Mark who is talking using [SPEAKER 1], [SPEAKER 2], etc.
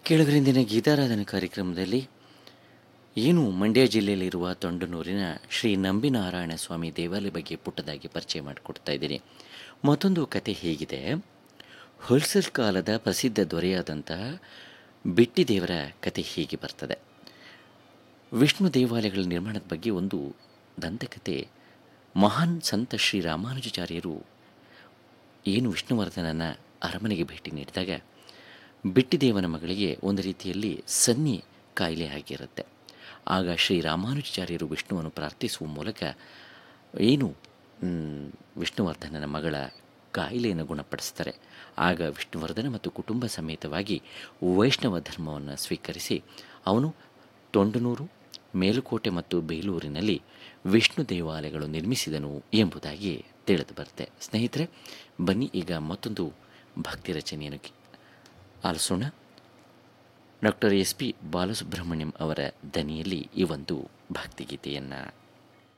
[SPEAKER 1] ಕೆಳಗರಿಂದಿನ ಗೀತಾರಾಧನೆ ಕಾರ್ಯಕ್ರಮದಲ್ಲಿ ಏನು ಮಂಡ್ಯ ಜಿಲ್ಲೆಯಲ್ಲಿರುವ ತೊಂಡನೂರಿನ ಶ್ರೀ ನಂಬಿನಾರಾಯಣ ಸ್ವಾಮಿ ದೇವಾಲಯ ಬಗ್ಗೆ ಪುಟ್ಟದಾಗಿ ಪರಿಚಯ ಮಾಡಿಕೊಡ್ತಾ ಇದ್ದೀನಿ ಮತ್ತೊಂದು ಕತೆ ಹೀಗಿದೆ ಹೊಲ್ಸಲ್ ಕಾಲದ ಪ್ರಸಿದ್ಧ ದೊರೆಯಾದಂತಹ ಬಿಟ್ಟಿದೇವರ ಕತೆ ಹೀಗೆ ಬರ್ತದೆ ವಿಷ್ಣು ದೇವಾಲಯಗಳ ನಿರ್ಮಾಣದ ಬಗ್ಗೆ ಒಂದು ದಂತಕತೆ ಮಹಾನ್ ಸಂತ ಶ್ರೀ ರಾಮಾನುಜಾಚಾರ್ಯರು ಏನು ವಿಷ್ಣುವರ್ಧನನ ಅರಮನೆಗೆ ಭೇಟಿ ನೀಡಿದಾಗ ಬಿಟ್ಟಿದೇವನ ಮಗಳಿಗೆ ಒಂದು ರೀತಿಯಲ್ಲಿ ಸನ್ನಿ ಕಾಯಿಲೆ ಆಗಿರುತ್ತೆ ಆಗ ಶ್ರೀ ರಾಮಾನುಜಾಚಾರ್ಯರು ವಿಷ್ಣುವನ್ನು ಪ್ರಾರ್ಥಿಸುವ ಮೂಲಕ ಏನು ಮ್, ವಿಷ್ಣುವರ್ಧನನ ಮಗಳ ಕಾಯಿಲೆಯನ್ನು ಗುಣಪಡಿಸ್ತಾರೆ ಆಗ ವಿಷ್ಣುವರ್ಧನ ಮತ್ತು ಕುಟುಂಬ ಸಮೇತವಾಗಿ ವೈಷ್ಣವ ಧರ್ಮವನ್ನು ಸ್ವೀಕರಿಸಿ ಅವನು ತೊಂಡನೂರು ಮೇಲುಕೋಟೆ ಮತ್ತು ಬೇಲೂರಿನಲ್ಲಿ ವಿಷ್ಣು ದೇವಾಲಯಗಳು ನಿರ್ಮಿಸಿದನು ಎಂಬುದಾಗಿ ತಿಳಿದು ಬರುತ್ತೆ ಸ್ನೇಹಿತರೆ ಬನ್ನಿ ಈಗ ಮತ್ತೊಂದು ಭಕ್ತಿ ರಚನೆಯನ್ನು ಕಿ- ಆಲಿಸೋಣ ಡಾಕ್ಟರ್ ಎಸ್ ಪಿ ಬಾಲಸುಬ್ರಹ್ಮಣ್ಯಂ ಅವರ ದನಿಯಲ್ಲಿ ಈ ಒಂದು ಭಕ್ತಿಗೀತೆಯನ್ನು